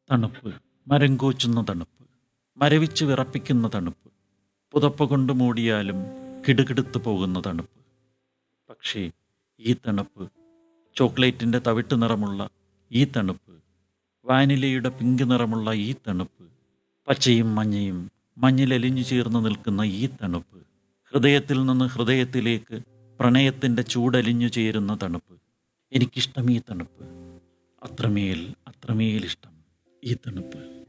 തണുപ്പ് മരം കോച്ചുന്ന തണുപ്പ് മരവിച്ച് വിറപ്പിക്കുന്ന തണുപ്പ് പുതപ്പ് കൊണ്ട് മൂടിയാലും കിടുകിടുത്തു പോകുന്ന തണുപ്പ് പക്ഷേ ഈ തണുപ്പ് ചോക്ലേറ്റിൻ്റെ തവിട്ട് നിറമുള്ള ഈ തണുപ്പ് വാനിലയുടെ പിങ്ക് നിറമുള്ള ഈ തണുപ്പ് പച്ചയും മഞ്ഞയും മഞ്ഞിലലിഞ്ഞു ചേർന്ന് നിൽക്കുന്ന ഈ തണുപ്പ് ഹൃദയത്തിൽ നിന്ന് ഹൃദയത്തിലേക്ക് പ്രണയത്തിൻ്റെ ചൂടലിഞ്ഞു ചേരുന്ന തണുപ്പ് എനിക്കിഷ്ടം ഈ തണുപ്പ് അത്രമേൽ അത്രമേൽ ഇഷ്ടം ഈ തണുപ്പ്